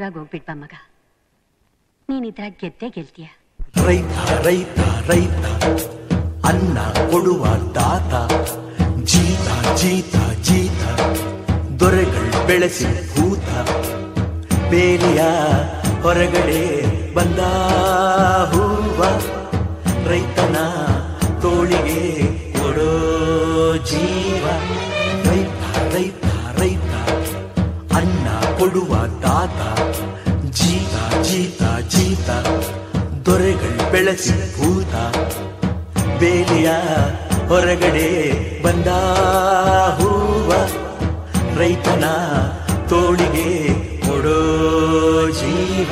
ಧೈರ್ಯವಾಗಿ ಹೋಗ್ಬಿಟ್ಬಾ ಮಗ ನೀನ್ ಇದ್ರ ಗೆದ್ದೇ ಗೆಲ್ತೀಯ ರೈತ ರೈತ ರೈತ ಅನ್ನ ಕೊಡುವ ದಾತ ಜೀತ ಜೀತ ಜೀತ ದೊರೆಗಳು ಬೆಳೆಸಿ ಭೂತ ಬೇಲಿಯ ಹೊರಗಡೆ ಬಂದ ಹೂವ ರೈತನ ತೋಳಿಗೆ ಕೊಡೋ ಜೀವ ರೈತ ರೈತ ರೈತ ಅನ್ನ ಕೊಡುವ ದಾತ ಜೀತ ಜೀತ ಜೀತ ದೊರೆಗಳು ಬೆಳೆಸಿ ಭೂತ ಬೇಲಿಯ ಹೊರಗಡೆ ಬಂದ ಹೂವ ರೈತನ ತೋಳಿಗೆ ಕೊಡೋ ಜೀವ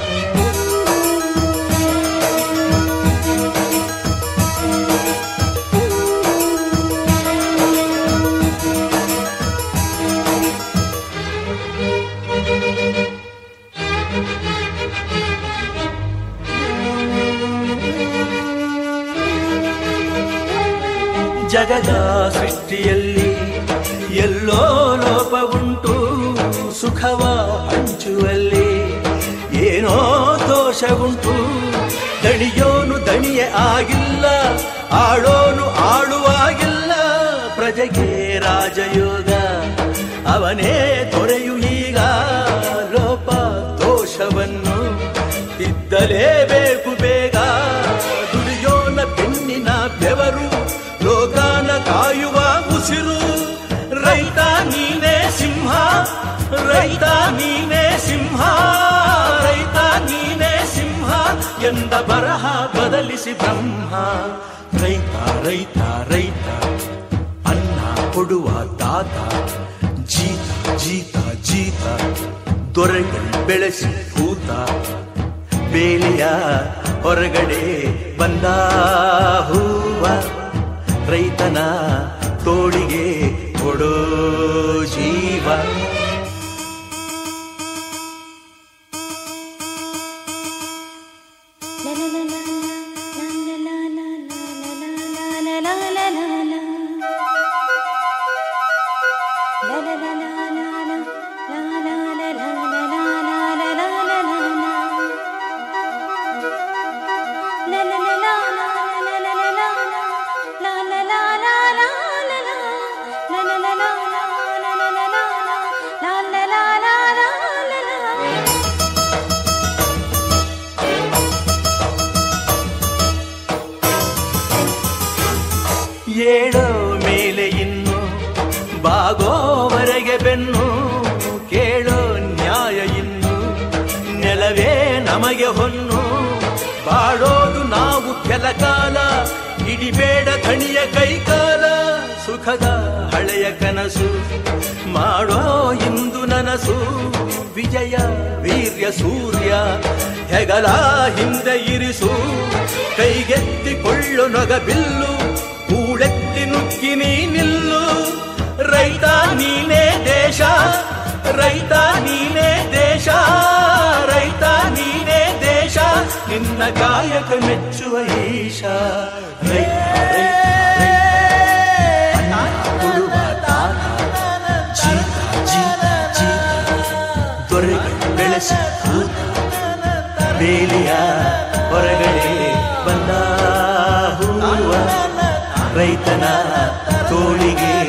ಜಗದ ಸೃಷ್ಟಿಯಲ್ಲಿ ಎಲ್ಲೋ ಲೋಪ ಉಂಟು ಸುಖವ ಹಂಚುವಲ್ಲಿ ಏನೋ ದೋಷ ಉಂಟು ದಣಿಯೋನು ದಣಿಯೇ ಆಗಿಲ್ಲ ಆಳೋನು ಆಳುವಾಗಿಲ್ಲ ಪ್ರಜೆಗೆ ರಾಜಯೋಗ ಅವನೇ ತೊರೆಯು ಈಗ ಲೋಪ ದೋಷವನ್ನು ತಿದ್ದಲೇಬೇಕು ಬೇಗ ದುಡಿಯೋನ ಬೆನ್ನಿನ ಬೆವರು ಲೋಕಾನ ಕಾಯುವ ಉಸಿರು ರೈತ ನೀನೇ ಸಿಂಹ ರೈತ ನೀನೇ ಸಿಂಹ ರೈತ ನೀನೇ ಸಿಂಹ ಎಂದ ಬರಹ ಬದಲಿಸಿ ಬ್ರಹ್ಮ ರೈತ ರೈತ ರೈತ ಅನ್ನ ಕೊಡುವ ದಾತ ಜೀತ ಜೀತ ಜೀತ ದೊರೆಗಳು ಬೆಳೆಸಿ ಭೂತ ಬೇಲಿಯ ಹೊರಗಡೆ ಬಂದ ಹೂವ ರೈತನ ತೋಳಿಗೆ ಕೊಡೋ ಜೀವ ಏಳೋ ಮೇಲೆ ಇನ್ನು ಬಾಗೋವರೆಗೆ ಬೆನ್ನು ಕೇಳೋ ನ್ಯಾಯ ಇನ್ನು ನೆಲವೇ ನಮಗೆ ಹೊನ್ನು ಬಾಳೋದು ನಾವು ಕೆಲ ಕಾಲ ಹಿಡಿಬೇಡ ಕಣಿಯ ಕೈಕಾಲ ಸುಖದ ಹಳೆಯ ಕನಸು ಮಾಡೋ ಇಂದು ನನಸು ವಿಜಯ ವೀರ್ಯ ಸೂರ್ಯ ಹೆಗಲ ಹಿಂದೆ ಇರಿಸು ಕೈಗೆತ್ತಿಕೊಳ್ಳು ನೊಗ ಬಿಲ್ಲು ಕೂಳೆತ್ತಿ ನುಗ್ಗಿ ನೀ ನಿಲ್ಲು ರೈತ ನೀನೇ ದೇಶ ರೈತ ನೀನೇ ದೇಶ ರೈತ ನೀನೇ ದೇಶ ನಿನ್ನ ಕಾಯಕ ಮೆಚ್ಚುವ ಈಶ ರೈತ ರೈತ ರೈತ ಅನ್ನ ಕೊಡುವ ದಾತ ಜೀತ ಜೀತ ಜೀತ ದೊರೆಗಳು ಬೆಳೆಸಿ ಭೂತ ಬೇಲಿಯ ಹೊರಗಡೆ ಬಂದ ಹೂವ ರೈತನ ತೋಳಿಗೆ